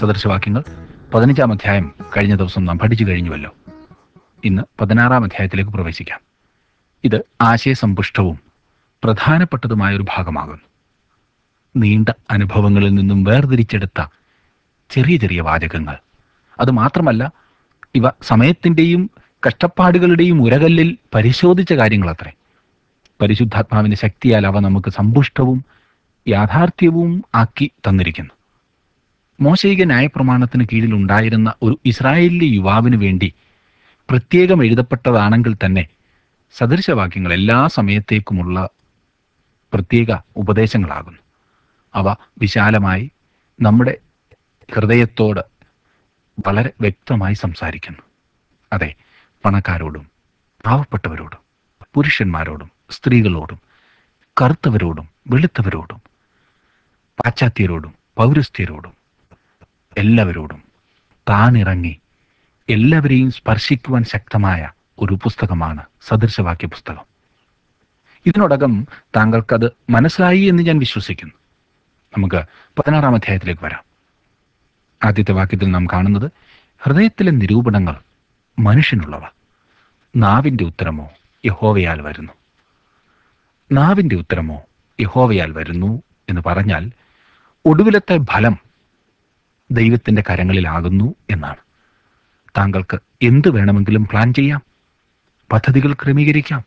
സദൃശവാക്യങ്ങൾ പതിനഞ്ചാം അധ്യായം കഴിഞ്ഞ ദിവസം നാം പഠിച്ചു കഴിഞ്ഞുവല്ലോ ഇന്ന് പതിനാറാം അധ്യായത്തിലേക്ക് പ്രവേശിക്കാം ഇത് ആശയസമ്പുഷ്ടവും പ്രധാനപ്പെട്ടതുമായ ഒരു ഭാഗമാകുന്നു നീണ്ട അനുഭവങ്ങളിൽ നിന്നും വേർതിരിച്ചെടുത്ത ചെറിയ ചെറിയ വാചകങ്ങൾ അത് മാത്രമല്ല ഇവ സമയത്തിൻ്റെയും കഷ്ടപ്പാടുകളുടെയും ഉരകല്ലിൽ പരിശോധിച്ച കാര്യങ്ങളത്രേ പരിശുദ്ധാത്മാവിന്റെ ശക്തിയാൽ അവ നമുക്ക് സമ്പുഷ്ടവും യാഥാർത്ഥ്യവും ആക്കി തന്നിരിക്കുന്നു മോശയിക ന്യായപ്രമാണത്തിന് കീഴിൽ ഉണ്ടായിരുന്ന ഒരു ഇസ്രായേലിലെ യുവാവിന് വേണ്ടി പ്രത്യേകം എഴുതപ്പെട്ടതാണെങ്കിൽ തന്നെ സദൃശവാക്യങ്ങൾ എല്ലാ സമയത്തേക്കുമുള്ള പ്രത്യേക ഉപദേശങ്ങളാകുന്നു അവ വിശാലമായി നമ്മുടെ ഹൃദയത്തോട് വളരെ വ്യക്തമായി സംസാരിക്കുന്നു അതെ പണക്കാരോടും പാവപ്പെട്ടവരോടും പുരുഷന്മാരോടും സ്ത്രീകളോടും കറുത്തവരോടും വെളുത്തവരോടും പാശ്ചാത്യരോടും പൗരസ്ത്യരോടും എല്ലാവരോടും താനിറങ്ങി എല്ലാവരെയും സ്പർശിക്കുവാൻ ശക്തമായ ഒരു പുസ്തകമാണ് സദൃശവാക്യ പുസ്തകം ഇതിനോടകം താങ്കൾക്കത് മനസ്സിലായി എന്ന് ഞാൻ വിശ്വസിക്കുന്നു നമുക്ക് പതിനാറാം അധ്യായത്തിലേക്ക് വരാം ആദ്യത്തെ വാക്യത്തിൽ നാം കാണുന്നത് ഹൃദയത്തിലെ നിരൂപണങ്ങൾ മനുഷ്യനുള്ളവ നാവിന്റെ ഉത്തരമോ യഹോവയാൽ വരുന്നു നാവിന്റെ ഉത്തരമോ യഹോവയാൽ വരുന്നു എന്ന് പറഞ്ഞാൽ ഒടുവിലത്തെ ഫലം ദൈവത്തിന്റെ കരങ്ങളിലാകുന്നു എന്നാണ് താങ്കൾക്ക് എന്ത് വേണമെങ്കിലും പ്ലാൻ ചെയ്യാം പദ്ധതികൾ ക്രമീകരിക്കാം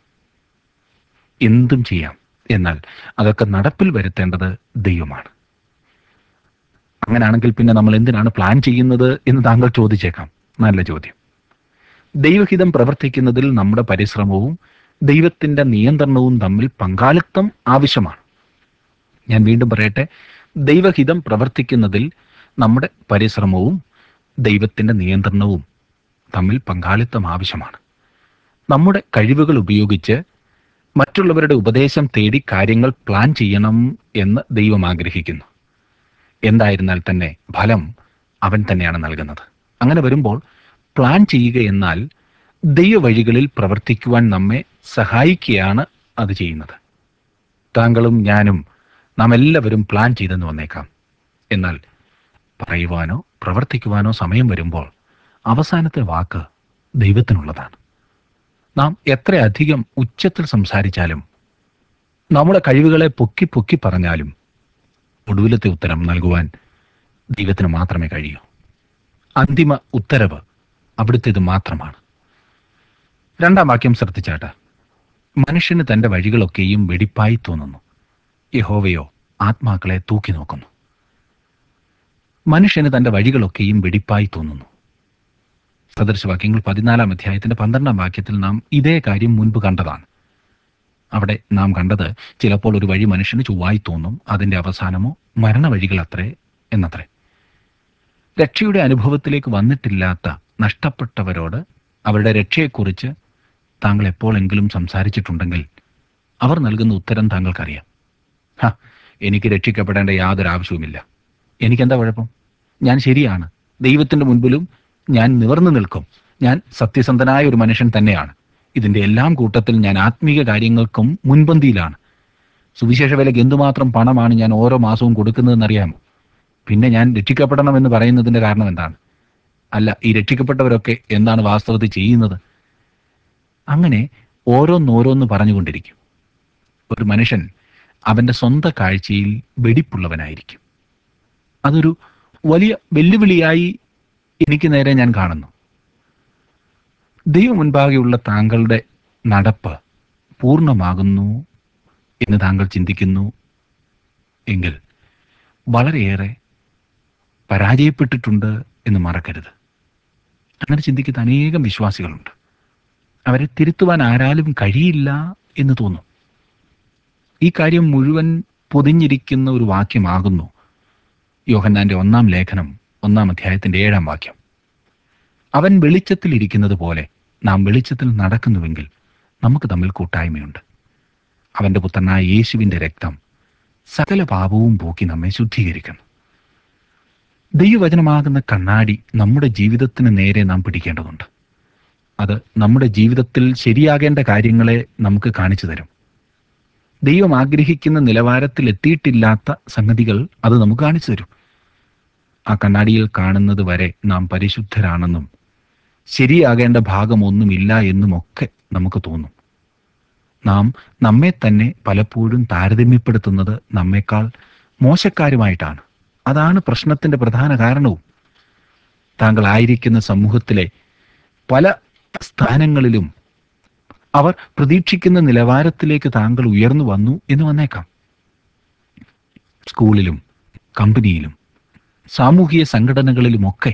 എന്തും ചെയ്യാം എന്നാൽ അതൊക്കെ നടപ്പിൽ വരുത്തേണ്ടത് ദൈവമാണ് അങ്ങനെയാണെങ്കിൽ പിന്നെ നമ്മൾ എന്തിനാണ് പ്ലാൻ ചെയ്യുന്നത് എന്ന് താങ്കൾ ചോദിച്ചേക്കാം നല്ല ചോദ്യം ദൈവഹിതം പ്രവർത്തിക്കുന്നതിൽ നമ്മുടെ പരിശ്രമവും ദൈവത്തിന്റെ നിയന്ത്രണവും തമ്മിൽ പങ്കാളിത്തം ആവശ്യമാണ് ഞാൻ വീണ്ടും പറയട്ടെ ദൈവഹിതം പ്രവർത്തിക്കുന്നതിൽ നമ്മുടെ പരിശ്രമവും ദൈവത്തിന്റെ നിയന്ത്രണവും തമ്മിൽ പങ്കാളിത്തം ആവശ്യമാണ് നമ്മുടെ കഴിവുകൾ ഉപയോഗിച്ച് മറ്റുള്ളവരുടെ ഉപദേശം തേടി കാര്യങ്ങൾ പ്ലാൻ ചെയ്യണം എന്ന് ദൈവം ആഗ്രഹിക്കുന്നു എന്തായിരുന്നാൽ തന്നെ ഫലം അവൻ തന്നെയാണ് നൽകുന്നത് അങ്ങനെ വരുമ്പോൾ പ്ലാൻ ചെയ്യുക എന്നാൽ ദൈവവഴികളിൽ പ്രവർത്തിക്കുവാൻ നമ്മെ സഹായിക്കുകയാണ് അത് ചെയ്യുന്നത് താങ്കളും ഞാനും നാം എല്ലാവരും പ്ലാൻ ചെയ്തെന്ന് വന്നേക്കാം എന്നാൽ പറയുവാനോ പ്രവർത്തിക്കുവാനോ സമയം വരുമ്പോൾ അവസാനത്തെ വാക്ക് ദൈവത്തിനുള്ളതാണ് നാം എത്രയധികം ഉച്ചത്തിൽ സംസാരിച്ചാലും നമ്മുടെ കഴിവുകളെ പൊക്കി പൊക്കി പറഞ്ഞാലും ഒടുവിലത്തെ ഉത്തരം നൽകുവാൻ ദൈവത്തിന് മാത്രമേ കഴിയൂ അന്തിമ ഉത്തരവ് അവിടുത്തേത് മാത്രമാണ് രണ്ടാം വാക്യം ശ്രദ്ധിച്ചാട്ട് മനുഷ്യന് തന്റെ വഴികളൊക്കെയും വെടിപ്പായി തോന്നുന്നു യഹോവയോ ആത്മാക്കളെ തൂക്കി നോക്കുന്നു മനുഷ്യന് തന്റെ വഴികളൊക്കെയും വെടിപ്പായി തോന്നുന്നു സദൃശവാക്യങ്ങൾ പതിനാലാം അധ്യായത്തിന്റെ പന്ത്രണ്ടാം വാക്യത്തിൽ നാം ഇതേ കാര്യം മുൻപ് കണ്ടതാണ് അവിടെ നാം കണ്ടത് ചിലപ്പോൾ ഒരു വഴി മനുഷ്യന് ചൊവ്വായി തോന്നും അതിന്റെ അവസാനമോ മരണവഴികൾ അത്രേ എന്നത്രേ രക്ഷയുടെ അനുഭവത്തിലേക്ക് വന്നിട്ടില്ലാത്ത നഷ്ടപ്പെട്ടവരോട് അവരുടെ രക്ഷയെക്കുറിച്ച് താങ്കൾ എപ്പോഴെങ്കിലും സംസാരിച്ചിട്ടുണ്ടെങ്കിൽ അവർ നൽകുന്ന ഉത്തരം താങ്കൾക്കറിയാം ഹ എനിക്ക് രക്ഷിക്കപ്പെടേണ്ട യാതൊരു ആവശ്യവുമില്ല എനിക്കെന്താ കുഴപ്പം ഞാൻ ശരിയാണ് ദൈവത്തിന്റെ മുൻപിലും ഞാൻ നിവർന്നു നിൽക്കും ഞാൻ സത്യസന്ധനായ ഒരു മനുഷ്യൻ തന്നെയാണ് ഇതിന്റെ എല്ലാം കൂട്ടത്തിൽ ഞാൻ ആത്മീക കാര്യങ്ങൾക്കും മുൻപന്തിയിലാണ് സുവിശേഷ വിലയ്ക്ക് എന്തുമാത്രം പണമാണ് ഞാൻ ഓരോ മാസവും കൊടുക്കുന്നതെന്ന് അറിയാമോ പിന്നെ ഞാൻ രക്ഷിക്കപ്പെടണമെന്ന് പറയുന്നതിന്റെ കാരണം എന്താണ് അല്ല ഈ രക്ഷിക്കപ്പെട്ടവരൊക്കെ എന്താണ് വാസ്തവത്തിൽ ചെയ്യുന്നത് അങ്ങനെ ഓരോന്നോരോന്ന് പറഞ്ഞുകൊണ്ടിരിക്കും ഒരു മനുഷ്യൻ അവന്റെ സ്വന്തം കാഴ്ചയിൽ വെടിപ്പുള്ളവനായിരിക്കും അതൊരു വലിയ വെല്ലുവിളിയായി എനിക്ക് നേരെ ഞാൻ കാണുന്നു ദൈവം മുൻപാകെയുള്ള താങ്കളുടെ നടപ്പ് പൂർണ്ണമാകുന്നു എന്ന് താങ്കൾ ചിന്തിക്കുന്നു എങ്കിൽ വളരെയേറെ പരാജയപ്പെട്ടിട്ടുണ്ട് എന്ന് മറക്കരുത് അങ്ങനെ ചിന്തിക്കുന്ന അനേകം വിശ്വാസികളുണ്ട് അവരെ തിരുത്തുവാൻ ആരാലും കഴിയില്ല എന്ന് തോന്നും ഈ കാര്യം മുഴുവൻ പൊതിഞ്ഞിരിക്കുന്ന ഒരു വാക്യമാകുന്നു യോഹന്നാന്റെ ഒന്നാം ലേഖനം ഒന്നാം അധ്യായത്തിന്റെ ഏഴാം വാക്യം അവൻ വെളിച്ചത്തിൽ ഇരിക്കുന്നത് പോലെ നാം വെളിച്ചത്തിൽ നടക്കുന്നുവെങ്കിൽ നമുക്ക് തമ്മിൽ കൂട്ടായ്മയുണ്ട് അവന്റെ പുത്രനായ യേശുവിന്റെ രക്തം സകല പാപവും പോക്കി നമ്മെ ശുദ്ധീകരിക്കുന്നു ദൈവവചനമാകുന്ന കണ്ണാടി നമ്മുടെ ജീവിതത്തിന് നേരെ നാം പിടിക്കേണ്ടതുണ്ട് അത് നമ്മുടെ ജീവിതത്തിൽ ശരിയാകേണ്ട കാര്യങ്ങളെ നമുക്ക് കാണിച്ചു തരും ദൈവം ആഗ്രഹിക്കുന്ന നിലവാരത്തിൽ എത്തിയിട്ടില്ലാത്ത സംഗതികൾ അത് നമുക്ക് കാണിച്ചു തരും ആ കണ്ണാടിയിൽ കാണുന്നത് വരെ നാം പരിശുദ്ധരാണെന്നും ശരിയാകേണ്ട ഭാഗമൊന്നുമില്ല എന്നുമൊക്കെ നമുക്ക് തോന്നും നാം നമ്മെ തന്നെ പലപ്പോഴും താരതമ്യപ്പെടുത്തുന്നത് നമ്മെക്കാൾ മോശക്കാരുമായിട്ടാണ് അതാണ് പ്രശ്നത്തിന്റെ പ്രധാന കാരണവും താങ്കൾ ആയിരിക്കുന്ന സമൂഹത്തിലെ പല സ്ഥാനങ്ങളിലും അവർ പ്രതീക്ഷിക്കുന്ന നിലവാരത്തിലേക്ക് താങ്കൾ ഉയർന്നു വന്നു എന്ന് വന്നേക്കാം സ്കൂളിലും കമ്പനിയിലും സാമൂഹിക സംഘടനകളിലുമൊക്കെ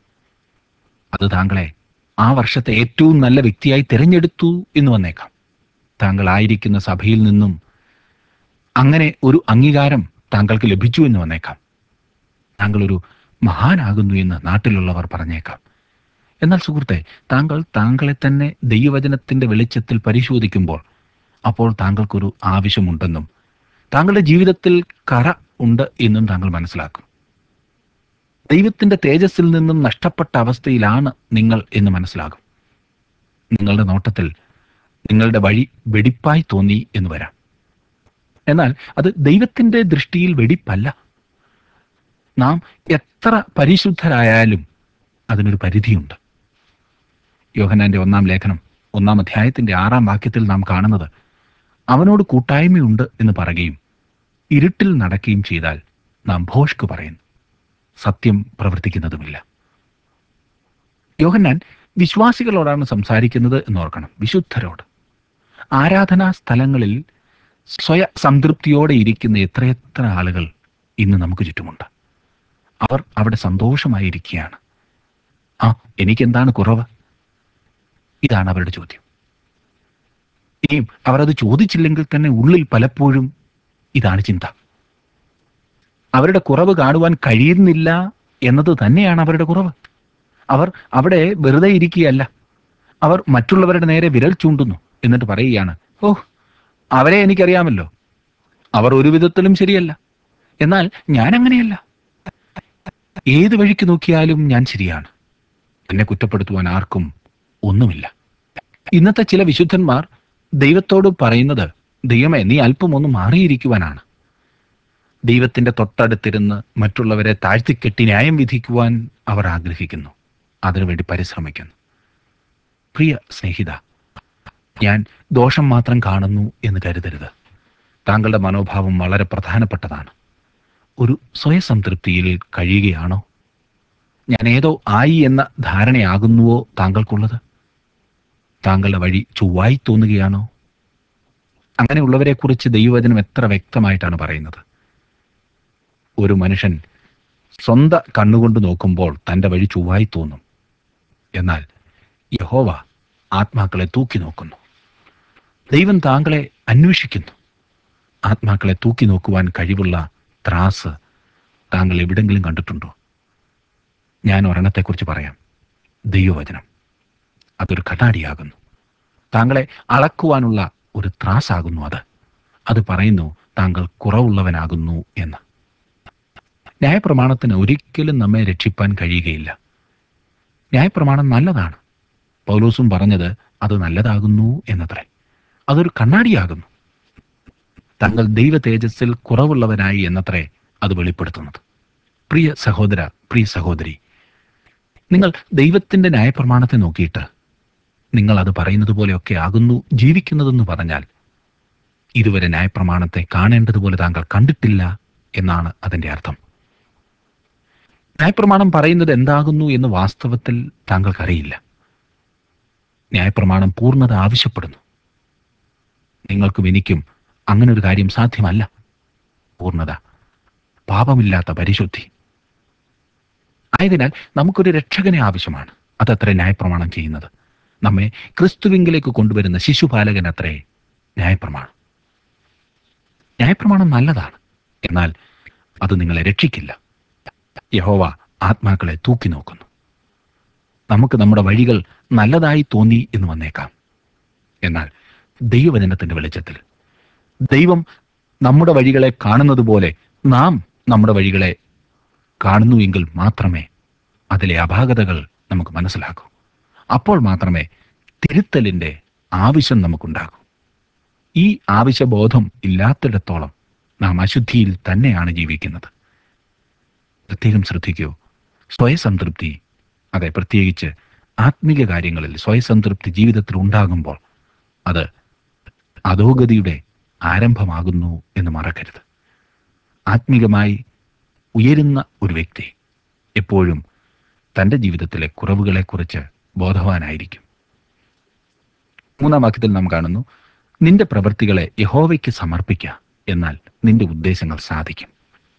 അത് താങ്കളെ ആ വർഷത്തെ ഏറ്റവും നല്ല വ്യക്തിയായി തിരഞ്ഞെടുത്തു എന്ന് വന്നേക്കാം താങ്കൾ ആയിരിക്കുന്ന സഭയിൽ നിന്നും അങ്ങനെ ഒരു അംഗീകാരം താങ്കൾക്ക് ലഭിച്ചു എന്ന് വന്നേക്കാം താങ്കൾ ഒരു മഹാനാകുന്നു എന്ന് നാട്ടിലുള്ളവർ പറഞ്ഞേക്കാം എന്നാൽ സുഹൃത്തെ താങ്കൾ താങ്കളെ തന്നെ ദൈവവചനത്തിന്റെ വെളിച്ചത്തിൽ പരിശോധിക്കുമ്പോൾ അപ്പോൾ താങ്കൾക്കൊരു ആവശ്യമുണ്ടെന്നും താങ്കളുടെ ജീവിതത്തിൽ കറ ഉണ്ട് എന്നും താങ്കൾ മനസ്സിലാക്കും ദൈവത്തിന്റെ തേജസ്സിൽ നിന്നും നഷ്ടപ്പെട്ട അവസ്ഥയിലാണ് നിങ്ങൾ എന്ന് മനസ്സിലാകും നിങ്ങളുടെ നോട്ടത്തിൽ നിങ്ങളുടെ വഴി വെടിപ്പായി തോന്നി എന്ന് വരാം എന്നാൽ അത് ദൈവത്തിന്റെ ദൃഷ്ടിയിൽ വെടിപ്പല്ല നാം എത്ര പരിശുദ്ധരായാലും അതിനൊരു പരിധിയുണ്ട് യോഹനാന്റെ ഒന്നാം ലേഖനം ഒന്നാം അധ്യായത്തിന്റെ ആറാം വാക്യത്തിൽ നാം കാണുന്നത് അവനോട് കൂട്ടായ്മയുണ്ട് എന്ന് പറയുകയും ഇരുട്ടിൽ നടക്കുകയും ചെയ്താൽ നാം ഭോഷ്ക് പറയുന്നു സത്യം പ്രവർത്തിക്കുന്നതുമില്ല യോഹന്നാൻ വിശ്വാസികളോടാണ് സംസാരിക്കുന്നത് എന്നോർക്കണം വിശുദ്ധരോട് ആരാധനാ സ്ഥലങ്ങളിൽ സ്വയ സംതൃപ്തിയോടെ ഇരിക്കുന്ന എത്രയെത്ര ആളുകൾ ഇന്ന് നമുക്ക് ചുറ്റുമുണ്ട് അവർ അവിടെ സന്തോഷമായിരിക്കുകയാണ് ആ എനിക്കെന്താണ് കുറവ് ഇതാണ് അവരുടെ ചോദ്യം ഇനിയും അവർ അത് ചോദിച്ചില്ലെങ്കിൽ തന്നെ ഉള്ളിൽ പലപ്പോഴും ഇതാണ് ചിന്ത അവരുടെ കുറവ് കാണുവാൻ കഴിയുന്നില്ല എന്നത് തന്നെയാണ് അവരുടെ കുറവ് അവർ അവിടെ വെറുതെ ഇരിക്കുകയല്ല അവർ മറ്റുള്ളവരുടെ നേരെ വിരൽ ചൂണ്ടുന്നു എന്നിട്ട് പറയുകയാണ് ഓ അവരെ എനിക്കറിയാമല്ലോ അവർ ഒരു വിധത്തിലും ശരിയല്ല എന്നാൽ ഞാൻ അങ്ങനെയല്ല ഏത് വഴിക്ക് നോക്കിയാലും ഞാൻ ശരിയാണ് എന്നെ കുറ്റപ്പെടുത്തുവാൻ ആർക്കും ഒന്നുമില്ല ഇന്നത്തെ ചില വിശുദ്ധന്മാർ ദൈവത്തോട് പറയുന്നത് ദൈവമേ നീ അല്പം ഒന്ന് മാറിയിരിക്കുവാനാണ് ദൈവത്തിന്റെ തൊട്ടടുത്തിരുന്ന് മറ്റുള്ളവരെ താഴ്ത്തിക്കെട്ടി ന്യായം വിധിക്കുവാൻ അവർ ആഗ്രഹിക്കുന്നു അതിനുവേണ്ടി പരിശ്രമിക്കുന്നു പ്രിയ സ്നേഹിത ഞാൻ ദോഷം മാത്രം കാണുന്നു എന്ന് കരുതരുത് താങ്കളുടെ മനോഭാവം വളരെ പ്രധാനപ്പെട്ടതാണ് ഒരു സ്വയസംതൃപ്തിയിൽ കഴിയുകയാണോ ഞാൻ ഏതോ ആയി എന്ന ധാരണയാകുന്നുവോ താങ്കൾക്കുള്ളത് താങ്കളുടെ വഴി ചൊവ്വായി തോന്നുകയാണോ അങ്ങനെയുള്ളവരെക്കുറിച്ച് ദൈവവചനം എത്ര വ്യക്തമായിട്ടാണ് പറയുന്നത് ഒരു മനുഷ്യൻ സ്വന്ത കണ്ണുകൊണ്ട് നോക്കുമ്പോൾ തൻ്റെ വഴി ചൊവ്വായി തോന്നും എന്നാൽ യഹോവ ആത്മാക്കളെ തൂക്കി നോക്കുന്നു ദൈവം താങ്കളെ അന്വേഷിക്കുന്നു ആത്മാക്കളെ തൂക്കി നോക്കുവാൻ കഴിവുള്ള ത്രാസ് താങ്കൾ എവിടെങ്കിലും കണ്ടിട്ടുണ്ടോ ഞാൻ ഒരെണ്ണത്തെക്കുറിച്ച് പറയാം ദൈവവചനം അതൊരു കണ്ണാടിയാകുന്നു താങ്കളെ അളക്കുവാനുള്ള ഒരു ത്രാസാകുന്നു അത് അത് പറയുന്നു താങ്കൾ കുറവുള്ളവനാകുന്നു എന്ന് ന്യായപ്രമാണത്തിന് ഒരിക്കലും നമ്മെ രക്ഷിപ്പാൻ കഴിയുകയില്ല ന്യായപ്രമാണം നല്ലതാണ് പൗലോസും പറഞ്ഞത് അത് നല്ലതാകുന്നു എന്നത്രേ അതൊരു കണ്ണാടിയാകുന്നു താങ്കൾ ദൈവ തേജസ്സിൽ കുറവുള്ളവനായി എന്നത്രേ അത് വെളിപ്പെടുത്തുന്നത് പ്രിയ സഹോദര പ്രിയ സഹോദരി നിങ്ങൾ ദൈവത്തിന്റെ ന്യായപ്രമാണത്തെ നോക്കിയിട്ട് നിങ്ങൾ അത് പറയുന്നത് പോലെയൊക്കെ ആകുന്നു ജീവിക്കുന്നതെന്ന് പറഞ്ഞാൽ ഇതുവരെ ന്യായപ്രമാണത്തെ കാണേണ്ടതുപോലെ താങ്കൾ കണ്ടിട്ടില്ല എന്നാണ് അതിന്റെ അർത്ഥം ന്യായപ്രമാണം പറയുന്നത് എന്താകുന്നു എന്ന് വാസ്തവത്തിൽ താങ്കൾക്കറിയില്ല ന്യായപ്രമാണം പൂർണ്ണത ആവശ്യപ്പെടുന്നു നിങ്ങൾക്കും എനിക്കും അങ്ങനെ ഒരു കാര്യം സാധ്യമല്ല പൂർണ്ണത പാപമില്ലാത്ത പരിശുദ്ധി ആയതിനാൽ നമുക്കൊരു രക്ഷകനെ ആവശ്യമാണ് അതത്ര ന്യായപ്രമാണം ചെയ്യുന്നത് നമ്മെ ക്രിസ്തുവിങ്കിലേക്ക് കൊണ്ടുവരുന്ന ശിശുപാലകൻ അത്രേ ന്യായപ്രമാണം ന്യായപ്രമാണം നല്ലതാണ് എന്നാൽ അത് നിങ്ങളെ രക്ഷിക്കില്ല യഹോവ ആത്മാക്കളെ തൂക്കി നോക്കുന്നു നമുക്ക് നമ്മുടെ വഴികൾ നല്ലതായി തോന്നി എന്ന് വന്നേക്കാം എന്നാൽ ദൈവവചനത്തിന്റെ വെളിച്ചത്തിൽ ദൈവം നമ്മുടെ വഴികളെ കാണുന്നത് പോലെ നാം നമ്മുടെ വഴികളെ കാണുന്നുവെങ്കിൽ മാത്രമേ അതിലെ അപാകതകൾ നമുക്ക് മനസ്സിലാക്കൂ അപ്പോൾ മാത്രമേ തിരുത്തലിന്റെ ആവശ്യം നമുക്കുണ്ടാകൂ ഈ ആവശ്യബോധം ഇല്ലാത്തിടത്തോളം നാം അശുദ്ധിയിൽ തന്നെയാണ് ജീവിക്കുന്നത് പ്രത്യേകം ശ്രദ്ധിക്കൂ സ്വയസംതൃപ്തി അതെ പ്രത്യേകിച്ച് ആത്മീക കാര്യങ്ങളിൽ സ്വയസംതൃപ്തി ജീവിതത്തിൽ ഉണ്ടാകുമ്പോൾ അത് അധോഗതിയുടെ ആരംഭമാകുന്നു എന്ന് മറക്കരുത് ആത്മീകമായി ഉയരുന്ന ഒരു വ്യക്തി എപ്പോഴും തൻ്റെ ജീവിതത്തിലെ കുറവുകളെക്കുറിച്ച് ബോധവാനായിരിക്കും മൂന്നാം വാക്യത്തിൽ നാം കാണുന്നു നിന്റെ പ്രവൃത്തികളെ യഹോവയ്ക്ക് സമർപ്പിക്കുക എന്നാൽ നിന്റെ ഉദ്ദേശങ്ങൾ സാധിക്കും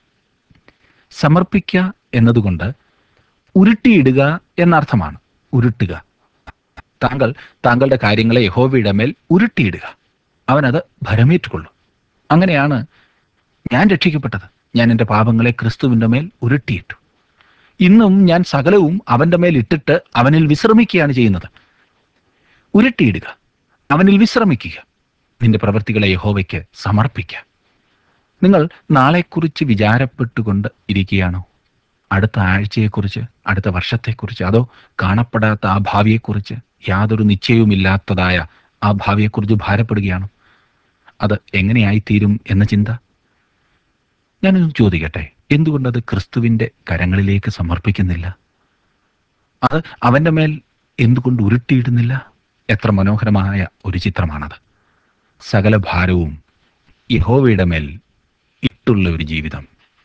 സമർപ്പിക്കുക എന്നതുകൊണ്ട് ഉരുട്ടിയിടുക എന്നർത്ഥമാണ് ഉരുട്ടുക താങ്കൾ താങ്കളുടെ കാര്യങ്ങളെ യഹോവയുടെ മേൽ ഉരുട്ടിയിടുക അവനത് ഭരമേറ്റുകൊള്ളും അങ്ങനെയാണ് ഞാൻ രക്ഷിക്കപ്പെട്ടത് ഞാൻ എൻ്റെ പാപങ്ങളെ ക്രിസ്തുവിൻ്റെ മേൽ ഉരുട്ടിയിട്ടു ഇന്നും ഞാൻ സകലവും അവൻ്റെ മേൽ ഇട്ടിട്ട് അവനിൽ വിശ്രമിക്കുകയാണ് ചെയ്യുന്നത് ഉരുട്ടിയിടുക അവനിൽ വിശ്രമിക്കുക നിന്റെ പ്രവൃത്തികളെ യഹോവയ്ക്ക് സമർപ്പിക്കുക നിങ്ങൾ നാളെക്കുറിച്ച് വിചാരപ്പെട്ടുകൊണ്ട് ഇരിക്കുകയാണോ അടുത്ത ആഴ്ചയെക്കുറിച്ച് അടുത്ത വർഷത്തെക്കുറിച്ച് അതോ കാണപ്പെടാത്ത ആ ഭാവിയെക്കുറിച്ച് യാതൊരു നിശ്ചയവുമില്ലാത്തതായ ആ ഭാവിയെക്കുറിച്ച് ഭാരപ്പെടുകയാണോ അത് എങ്ങനെയായിത്തീരും എന്ന ചിന്ത ഞാനൊന്ന് ചോദിക്കട്ടെ എന്തുകൊണ്ടത് ക്രിസ്തുവിൻ്റെ കരങ്ങളിലേക്ക് സമർപ്പിക്കുന്നില്ല അത് അവൻ്റെ മേൽ എന്തുകൊണ്ട് ഉരുട്ടിയിടുന്നില്ല എത്ര മനോഹരമായ ഒരു ചിത്രമാണത് സകല ഭാരവും യഹോവയുടെ മേൽ ഇട്ടുള്ള ഒരു ജീവിതം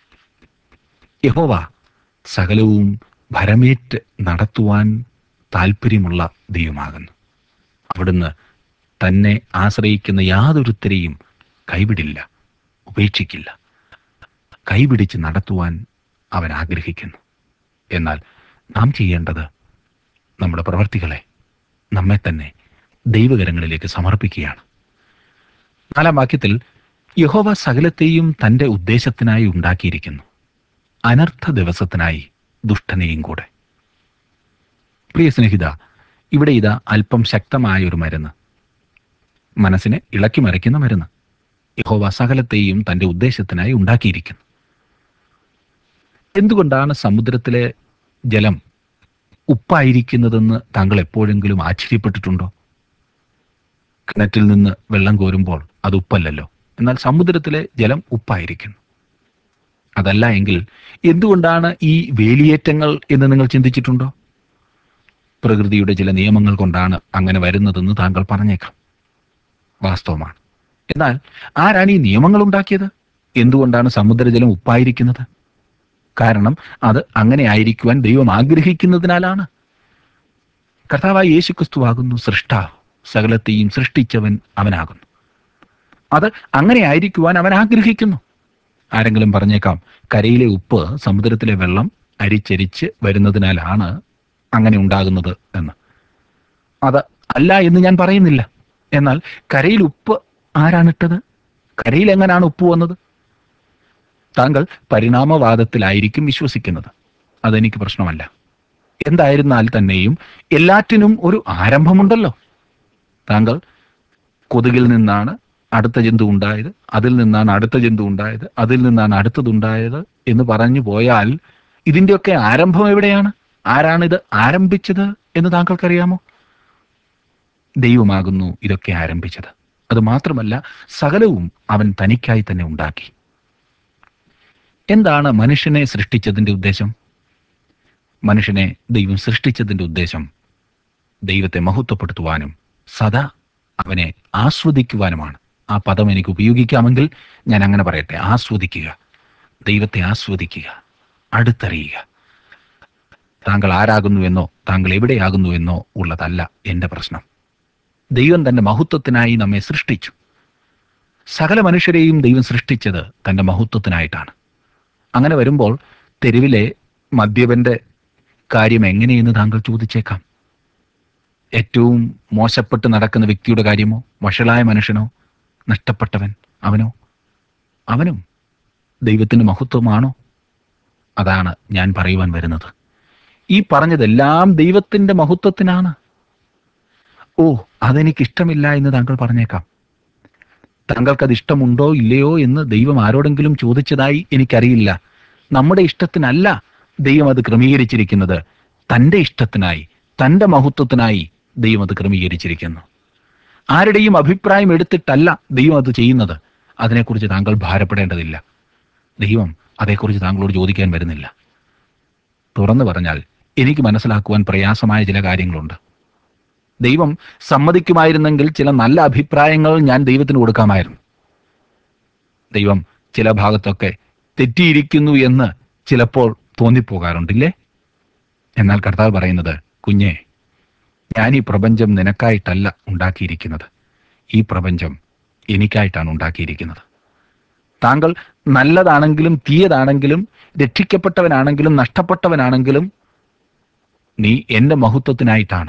യഹോവ സകലവും ഭരമേറ്റ് നടത്തുവാൻ താല്പര്യമുള്ള ദൈവമാകുന്നു അവിടുന്ന് തന്നെ ആശ്രയിക്കുന്ന യാതൊരുത്തരെയും കൈവിടില്ല ഉപേക്ഷിക്കില്ല കൈപിടിച്ച് നടത്തുവാൻ അവൻ ആഗ്രഹിക്കുന്നു എന്നാൽ നാം ചെയ്യേണ്ടത് നമ്മുടെ പ്രവർത്തികളെ നമ്മെ തന്നെ ദൈവകരങ്ങളിലേക്ക് സമർപ്പിക്കുകയാണ് നാലാം വാക്യത്തിൽ യഹോവ സകലത്തെയും തൻ്റെ ഉദ്ദേശത്തിനായി ഉണ്ടാക്കിയിരിക്കുന്നു അനർത്ഥ ദിവസത്തിനായി ദുഷ്ടനെയും കൂടെ പ്രിയ സ്നേഹിത ഇവിടെ ഇതാ അല്പം ശക്തമായ ഒരു മരുന്ന് മനസ്സിനെ ഇളക്കി മറിക്കുന്ന മരുന്ന് യഹോവ സകലത്തെയും തൻ്റെ ഉദ്ദേശത്തിനായി ഉണ്ടാക്കിയിരിക്കുന്നു എന്തുകൊണ്ടാണ് സമുദ്രത്തിലെ ജലം ഉപ്പായിരിക്കുന്നതെന്ന് താങ്കൾ എപ്പോഴെങ്കിലും ആശ്ചര്യപ്പെട്ടിട്ടുണ്ടോ കിണറ്റിൽ നിന്ന് വെള്ളം കോരുമ്പോൾ അത് ഉപ്പല്ലല്ലോ എന്നാൽ സമുദ്രത്തിലെ ജലം ഉപ്പായിരിക്കുന്നു അതല്ല എങ്കിൽ എന്തുകൊണ്ടാണ് ഈ വേലിയേറ്റങ്ങൾ എന്ന് നിങ്ങൾ ചിന്തിച്ചിട്ടുണ്ടോ പ്രകൃതിയുടെ ചില നിയമങ്ങൾ കൊണ്ടാണ് അങ്ങനെ വരുന്നതെന്ന് താങ്കൾ പറഞ്ഞേക്കാം വാസ്തവമാണ് എന്നാൽ ആരാണ് ഈ നിയമങ്ങൾ ഉണ്ടാക്കിയത് എന്തുകൊണ്ടാണ് സമുദ്രജലം ഉപ്പായിരിക്കുന്നത് കാരണം അത് അങ്ങനെ ആയിരിക്കുവാൻ ദൈവം ആഗ്രഹിക്കുന്നതിനാലാണ് കർത്താവായ യേശു ക്രിസ്തുവാകുന്നു സൃഷ്ടാവ് സകലത്തെയും സൃഷ്ടിച്ചവൻ അവനാകുന്നു അത് അങ്ങനെ ആയിരിക്കുവാൻ അവൻ ആഗ്രഹിക്കുന്നു ആരെങ്കിലും പറഞ്ഞേക്കാം കരയിലെ ഉപ്പ് സമുദ്രത്തിലെ വെള്ളം അരിച്ചരിച്ച് വരുന്നതിനാലാണ് അങ്ങനെ ഉണ്ടാകുന്നത് എന്ന് അത് അല്ല എന്ന് ഞാൻ പറയുന്നില്ല എന്നാൽ കരയിൽ ഉപ്പ് ആരാണിട്ടത് കരയിൽ എങ്ങനെയാണ് ഉപ്പ് വന്നത് താങ്കൾ പരിണാമവാദത്തിലായിരിക്കും വിശ്വസിക്കുന്നത് അതെനിക്ക് പ്രശ്നമല്ല എന്തായിരുന്നാൽ തന്നെയും എല്ലാറ്റിനും ഒരു ആരംഭമുണ്ടല്ലോ താങ്കൾ കൊതുകിൽ നിന്നാണ് അടുത്ത ജന്തു ഉണ്ടായത് അതിൽ നിന്നാണ് അടുത്ത ജന്തു ഉണ്ടായത് അതിൽ നിന്നാണ് അടുത്തതുണ്ടായത് എന്ന് പറഞ്ഞു പോയാൽ ഇതിൻ്റെയൊക്കെ ആരംഭം എവിടെയാണ് ആരാണിത് ആരംഭിച്ചത് എന്ന് താങ്കൾക്കറിയാമോ ദൈവമാകുന്നു ഇതൊക്കെ ആരംഭിച്ചത് അത് മാത്രമല്ല സകലവും അവൻ തനിക്കായി തന്നെ ഉണ്ടാക്കി എന്താണ് മനുഷ്യനെ സൃഷ്ടിച്ചതിൻ്റെ ഉദ്ദേശം മനുഷ്യനെ ദൈവം സൃഷ്ടിച്ചതിൻ്റെ ഉദ്ദേശം ദൈവത്തെ മഹത്വപ്പെടുത്തുവാനും സദാ അവനെ ആസ്വദിക്കുവാനുമാണ് ആ പദം എനിക്ക് ഉപയോഗിക്കാമെങ്കിൽ ഞാൻ അങ്ങനെ പറയട്ടെ ആസ്വദിക്കുക ദൈവത്തെ ആസ്വദിക്കുക അടുത്തറിയുക താങ്കൾ ആരാകുന്നുവെന്നോ താങ്കൾ എവിടെയാകുന്നുവെന്നോ ഉള്ളതല്ല എൻ്റെ പ്രശ്നം ദൈവം തൻ്റെ മഹത്വത്തിനായി നമ്മെ സൃഷ്ടിച്ചു സകല മനുഷ്യരെയും ദൈവം സൃഷ്ടിച്ചത് തൻ്റെ മഹത്വത്തിനായിട്ടാണ് അങ്ങനെ വരുമ്പോൾ തെരുവിലെ മദ്യപന്റെ കാര്യം എങ്ങനെയെന്ന് താങ്കൾ ചോദിച്ചേക്കാം ഏറ്റവും മോശപ്പെട്ട് നടക്കുന്ന വ്യക്തിയുടെ കാര്യമോ വഷളായ മനുഷ്യനോ നഷ്ടപ്പെട്ടവൻ അവനോ അവനും ദൈവത്തിൻ്റെ മഹത്വമാണോ അതാണ് ഞാൻ പറയുവാൻ വരുന്നത് ഈ പറഞ്ഞതെല്ലാം ദൈവത്തിൻ്റെ മഹത്വത്തിനാണ് ഓ അതെനിക്ക് ഇഷ്ടമില്ല എന്ന് താങ്കൾ പറഞ്ഞേക്കാം താങ്കൾക്കത് ഇഷ്ടമുണ്ടോ ഇല്ലയോ എന്ന് ദൈവം ആരോടെങ്കിലും ചോദിച്ചതായി എനിക്കറിയില്ല നമ്മുടെ ഇഷ്ടത്തിനല്ല ദൈവം അത് ക്രമീകരിച്ചിരിക്കുന്നത് തൻ്റെ ഇഷ്ടത്തിനായി തൻ്റെ മഹത്വത്തിനായി ദൈവം അത് ക്രമീകരിച്ചിരിക്കുന്നു ആരുടെയും അഭിപ്രായം എടുത്തിട്ടല്ല ദൈവം അത് ചെയ്യുന്നത് അതിനെക്കുറിച്ച് താങ്കൾ ഭാരപ്പെടേണ്ടതില്ല ദൈവം അതേക്കുറിച്ച് താങ്കളോട് ചോദിക്കാൻ വരുന്നില്ല തുറന്നു പറഞ്ഞാൽ എനിക്ക് മനസ്സിലാക്കുവാൻ പ്രയാസമായ ചില കാര്യങ്ങളുണ്ട് ദൈവം സമ്മതിക്കുമായിരുന്നെങ്കിൽ ചില നല്ല അഭിപ്രായങ്ങൾ ഞാൻ ദൈവത്തിന് കൊടുക്കാമായിരുന്നു ദൈവം ചില ഭാഗത്തൊക്കെ തെറ്റിയിരിക്കുന്നു എന്ന് ചിലപ്പോൾ തോന്നിപ്പോകാറുണ്ടില്ലേ എന്നാൽ കർത്താവ് പറയുന്നത് കുഞ്ഞെ ഞാൻ ഈ പ്രപഞ്ചം നിനക്കായിട്ടല്ല ഉണ്ടാക്കിയിരിക്കുന്നത് ഈ പ്രപഞ്ചം എനിക്കായിട്ടാണ് ഉണ്ടാക്കിയിരിക്കുന്നത് താങ്കൾ നല്ലതാണെങ്കിലും തീയതാണെങ്കിലും രക്ഷിക്കപ്പെട്ടവനാണെങ്കിലും നഷ്ടപ്പെട്ടവനാണെങ്കിലും നീ എൻ്റെ മഹത്വത്തിനായിട്ടാണ്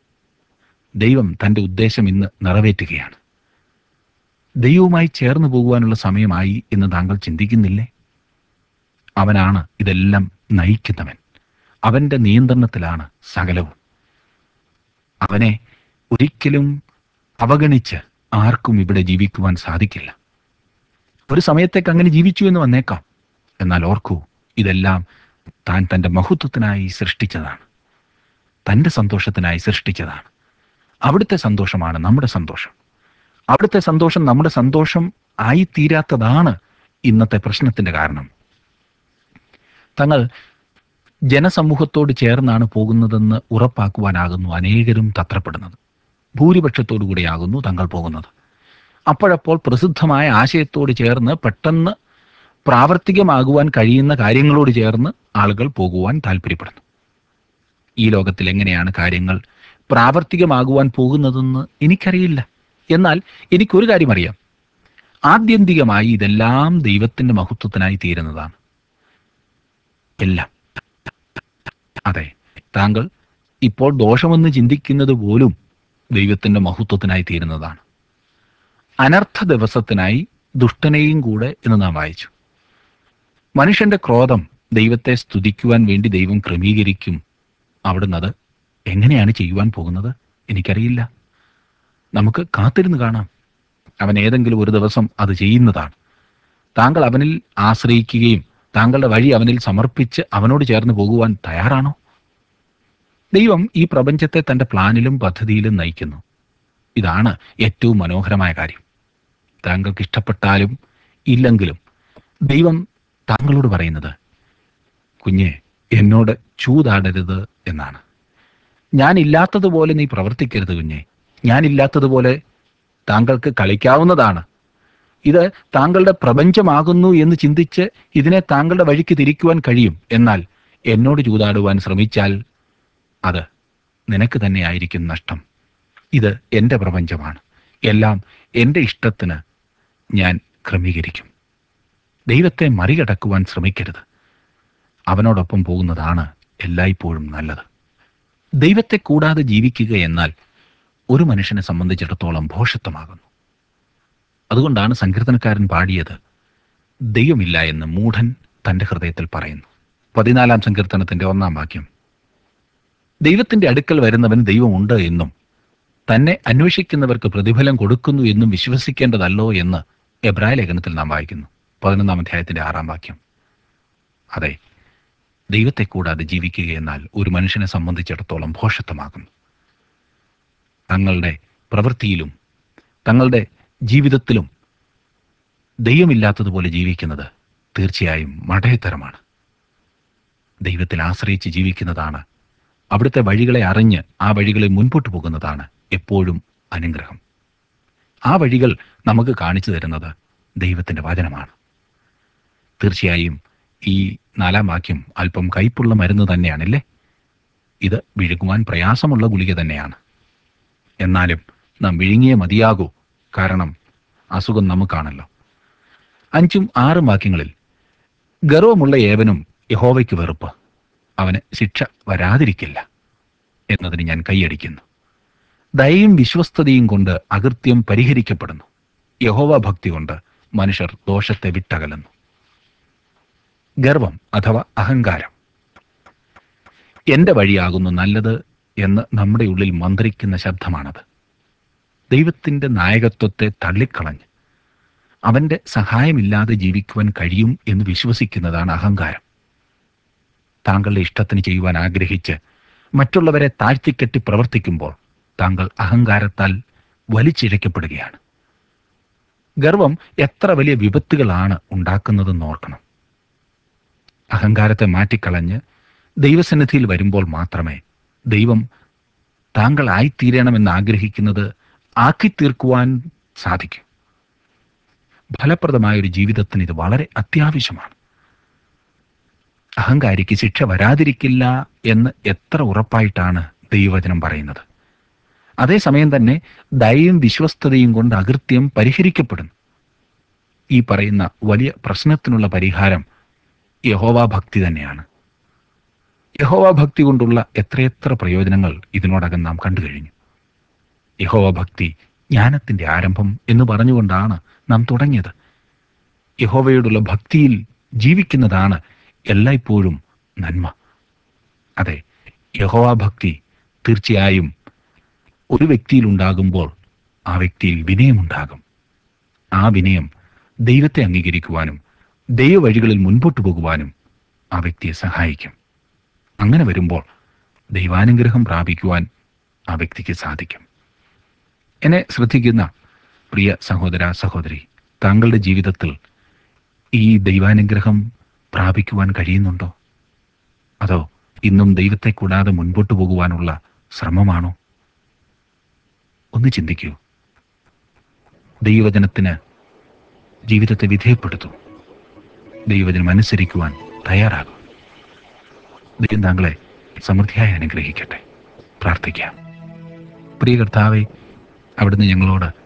ദൈവം തൻ്റെ ഉദ്ദേശം ഇന്ന് നിറവേറ്റുകയാണ് ദൈവവുമായി ചേർന്ന് പോകുവാനുള്ള സമയമായി എന്ന് താങ്കൾ ചിന്തിക്കുന്നില്ലേ അവനാണ് ഇതെല്ലാം നയിക്കുന്നവൻ അവൻ്റെ നിയന്ത്രണത്തിലാണ് സകലവും അവനെ ഒരിക്കലും അവഗണിച്ച് ആർക്കും ഇവിടെ ജീവിക്കുവാൻ സാധിക്കില്ല ഒരു സമയത്തേക്ക് അങ്ങനെ ജീവിച്ചു എന്ന് വന്നേക്കാം എന്നാൽ ഓർക്കൂ ഇതെല്ലാം താൻ തൻ്റെ മഹത്വത്തിനായി സൃഷ്ടിച്ചതാണ് തൻ്റെ സന്തോഷത്തിനായി സൃഷ്ടിച്ചതാണ് അവിടുത്തെ സന്തോഷമാണ് നമ്മുടെ സന്തോഷം അവിടുത്തെ സന്തോഷം നമ്മുടെ സന്തോഷം ആയിത്തീരാത്തതാണ് ഇന്നത്തെ പ്രശ്നത്തിന്റെ കാരണം തങ്ങൾ ജനസമൂഹത്തോട് ചേർന്നാണ് പോകുന്നതെന്ന് ഉറപ്പാക്കുവാനാകുന്നു അനേകരും തത്രപ്പെടുന്നത് ഭൂരിപക്ഷത്തോടു കൂടിയാകുന്നു തങ്ങൾ പോകുന്നത് അപ്പോഴപ്പോൾ പ്രസിദ്ധമായ ആശയത്തോട് ചേർന്ന് പെട്ടെന്ന് പ്രാവർത്തികമാകുവാൻ കഴിയുന്ന കാര്യങ്ങളോട് ചേർന്ന് ആളുകൾ പോകുവാൻ താല്പര്യപ്പെടുന്നു ഈ ലോകത്തിൽ എങ്ങനെയാണ് കാര്യങ്ങൾ പ്രാവർത്തികമാകുവാൻ പോകുന്നതെന്ന് എനിക്കറിയില്ല എന്നാൽ എനിക്കൊരു കാര്യം അറിയാം ആത്യന്തികമായി ഇതെല്ലാം ദൈവത്തിന്റെ മഹത്വത്തിനായി തീരുന്നതാണ് എല്ലാം അതെ താങ്കൾ ഇപ്പോൾ ദോഷമെന്ന് ചിന്തിക്കുന്നത് പോലും ദൈവത്തിന്റെ മഹത്വത്തിനായി തീരുന്നതാണ് അനർത്ഥ ദിവസത്തിനായി ദുഷ്ടനെയും കൂടെ എന്ന് നാം വായിച്ചു മനുഷ്യന്റെ ക്രോധം ദൈവത്തെ സ്തുതിക്കുവാൻ വേണ്ടി ദൈവം ക്രമീകരിക്കും അവിടുന്ന് അത് എങ്ങനെയാണ് ചെയ്യുവാൻ പോകുന്നത് എനിക്കറിയില്ല നമുക്ക് കാത്തിരുന്ന് കാണാം അവൻ ഏതെങ്കിലും ഒരു ദിവസം അത് ചെയ്യുന്നതാണ് താങ്കൾ അവനിൽ ആശ്രയിക്കുകയും താങ്കളുടെ വഴി അവനിൽ സമർപ്പിച്ച് അവനോട് ചേർന്ന് പോകുവാൻ തയ്യാറാണോ ദൈവം ഈ പ്രപഞ്ചത്തെ തന്റെ പ്ലാനിലും പദ്ധതിയിലും നയിക്കുന്നു ഇതാണ് ഏറ്റവും മനോഹരമായ കാര്യം താങ്കൾക്ക് ഇഷ്ടപ്പെട്ടാലും ഇല്ലെങ്കിലും ദൈവം താങ്കളോട് പറയുന്നത് കുഞ്ഞെ എന്നോട് ചൂതാടരുത് എന്നാണ് ഞാൻ ഇല്ലാത്തതുപോലെ നീ പ്രവർത്തിക്കരുത് കുഞ്ഞെ ഞാൻ ഇല്ലാത്തതുപോലെ താങ്കൾക്ക് കളിക്കാവുന്നതാണ് ഇത് താങ്കളുടെ പ്രപഞ്ചമാകുന്നു എന്ന് ചിന്തിച്ച് ഇതിനെ താങ്കളുടെ വഴിക്ക് തിരിക്കുവാൻ കഴിയും എന്നാൽ എന്നോട് ചൂതാടുവാൻ ശ്രമിച്ചാൽ അത് നിനക്ക് തന്നെ ആയിരിക്കും നഷ്ടം ഇത് എൻ്റെ പ്രപഞ്ചമാണ് എല്ലാം എൻ്റെ ഇഷ്ടത്തിന് ഞാൻ ക്രമീകരിക്കും ദൈവത്തെ മറികടക്കുവാൻ ശ്രമിക്കരുത് അവനോടൊപ്പം പോകുന്നതാണ് എല്ലായ്പ്പോഴും നല്ലത് ദൈവത്തെ കൂടാതെ ജീവിക്കുക എന്നാൽ ഒരു മനുഷ്യനെ സംബന്ധിച്ചിടത്തോളം ഭോഷത്വമാകുന്നു അതുകൊണ്ടാണ് സങ്കീർത്തനക്കാരൻ പാടിയത് ദൈവമില്ല എന്ന് മൂഢൻ തന്റെ ഹൃദയത്തിൽ പറയുന്നു പതിനാലാം സങ്കീർത്തനത്തിന്റെ ഒന്നാം വാക്യം ദൈവത്തിന്റെ അടുക്കൽ വരുന്നവൻ ദൈവമുണ്ട് എന്നും തന്നെ അന്വേഷിക്കുന്നവർക്ക് പ്രതിഫലം കൊടുക്കുന്നു എന്നും വിശ്വസിക്കേണ്ടതല്ലോ എന്ന് എബ്രായ ലേഖനത്തിൽ നാം വായിക്കുന്നു പതിനൊന്നാം അധ്യായത്തിന്റെ ആറാം വാക്യം അതെ ദൈവത്തെ കൂടാതെ ജീവിക്കുക എന്നാൽ ഒരു മനുഷ്യനെ സംബന്ധിച്ചിടത്തോളം ഭോഷത്വമാകുന്നു തങ്ങളുടെ പ്രവൃത്തിയിലും തങ്ങളുടെ ജീവിതത്തിലും ദൈവമില്ലാത്തതുപോലെ ജീവിക്കുന്നത് തീർച്ചയായും മടയത്തരമാണ് ദൈവത്തിൽ ആശ്രയിച്ച് ജീവിക്കുന്നതാണ് അവിടുത്തെ വഴികളെ അറിഞ്ഞ് ആ വഴികളെ മുൻപോട്ട് പോകുന്നതാണ് എപ്പോഴും അനുഗ്രഹം ആ വഴികൾ നമുക്ക് കാണിച്ചു തരുന്നത് ദൈവത്തിൻ്റെ വചനമാണ് തീർച്ചയായും ഈ നാലാം വാക്യം അല്പം കയ്പുള്ള മരുന്ന് തന്നെയാണല്ലേ ഇത് വിഴുങ്ങുവാൻ പ്രയാസമുള്ള ഗുളിക തന്നെയാണ് എന്നാലും നാം വിഴുങ്ങിയേ മതിയാകൂ കാരണം അസുഖം നമുക്കാണല്ലോ അഞ്ചും ആറും വാക്യങ്ങളിൽ ഗർവമുള്ള ഏവനും യഹോവയ്ക്ക് വെറുപ്പ് അവന് ശിക്ഷ വരാതിരിക്കില്ല എന്നതിന് ഞാൻ കൈയടിക്കുന്നു ദയയും വിശ്വസ്തതയും കൊണ്ട് അകൃത്യം പരിഹരിക്കപ്പെടുന്നു യഹോവ ഭക്തി കൊണ്ട് മനുഷ്യർ ദോഷത്തെ വിട്ടകലുന്നു ഗർവം അഥവാ അഹങ്കാരം എന്റെ വഴിയാകുന്നു നല്ലത് എന്ന് നമ്മുടെ ഉള്ളിൽ മന്ത്രിക്കുന്ന ശബ്ദമാണത് ദൈവത്തിന്റെ നായകത്വത്തെ തള്ളിക്കളഞ്ഞ് അവന്റെ സഹായമില്ലാതെ ജീവിക്കുവാൻ കഴിയും എന്ന് വിശ്വസിക്കുന്നതാണ് അഹങ്കാരം താങ്കളുടെ ഇഷ്ടത്തിന് ചെയ്യുവാൻ ആഗ്രഹിച്ച് മറ്റുള്ളവരെ താഴ്ത്തിക്കെട്ടി പ്രവർത്തിക്കുമ്പോൾ താങ്കൾ അഹങ്കാരത്താൽ വലിച്ചിഴക്കപ്പെടുകയാണ് ഗർവം എത്ര വലിയ വിപത്തുകളാണ് ഉണ്ടാക്കുന്നതെന്ന് ഓർക്കണം അഹങ്കാരത്തെ മാറ്റിക്കളഞ്ഞ് ദൈവസന്നിധിയിൽ വരുമ്പോൾ മാത്രമേ ദൈവം താങ്കൾ ആയിത്തീരണമെന്ന് ആഗ്രഹിക്കുന്നത് ആക്കിത്തീർക്കുവാൻ സാധിക്കും ഫലപ്രദമായ ഒരു ജീവിതത്തിന് ഇത് വളരെ അത്യാവശ്യമാണ് അഹങ്കാരിക്ക് ശിക്ഷ വരാതിരിക്കില്ല എന്ന് എത്ര ഉറപ്പായിട്ടാണ് ദൈവവചനം പറയുന്നത് അതേസമയം തന്നെ ദയയും വിശ്വസ്തതയും കൊണ്ട് അകൃത്യം പരിഹരിക്കപ്പെടുന്നു ഈ പറയുന്ന വലിയ പ്രശ്നത്തിനുള്ള പരിഹാരം യഹോവാ ഭക്തി തന്നെയാണ് യഹോവാ ഭക്തി കൊണ്ടുള്ള എത്രയെത്ര പ്രയോജനങ്ങൾ ഇതിനോടകം നാം കണ്ടു കഴിഞ്ഞു യഹോവ ഭക്തി ജ്ഞാനത്തിന്റെ ആരംഭം എന്ന് പറഞ്ഞുകൊണ്ടാണ് നാം തുടങ്ങിയത് യഹോവയോടുള്ള ഭക്തിയിൽ ജീവിക്കുന്നതാണ് എല്ലായ്പ്പോഴും നന്മ അതെ യഹോവ ഭക്തി തീർച്ചയായും ഒരു വ്യക്തിയിൽ ഉണ്ടാകുമ്പോൾ ആ വ്യക്തിയിൽ വിനയമുണ്ടാകും ആ വിനയം ദൈവത്തെ അംഗീകരിക്കുവാനും ദൈവവഴികളിൽ മുൻപോട്ട് പോകുവാനും ആ വ്യക്തിയെ സഹായിക്കും അങ്ങനെ വരുമ്പോൾ ദൈവാനുഗ്രഹം പ്രാപിക്കുവാൻ ആ വ്യക്തിക്ക് സാധിക്കും എന്നെ ശ്രദ്ധിക്കുന്ന പ്രിയ സഹോദര സഹോദരി താങ്കളുടെ ജീവിതത്തിൽ ഈ ദൈവാനുഗ്രഹം പ്രാപിക്കുവാൻ കഴിയുന്നുണ്ടോ അതോ ഇന്നും ദൈവത്തെ കൂടാതെ മുൻപോട്ട് പോകുവാനുള്ള ശ്രമമാണോ ഒന്ന് ചിന്തിക്കൂ ദൈവവചനത്തിന് ജീവിതത്തെ വിധേയപ്പെടുത്തൂ ദൈവവചനം അനുസരിക്കുവാൻ തയ്യാറാകും ദൈവം താങ്കളെ സമൃദ്ധിയായി അനുഗ്രഹിക്കട്ടെ പ്രാർത്ഥിക്കാം പ്രിയ കർത്താവെ അവിടുന്ന് ഞങ്ങളോട്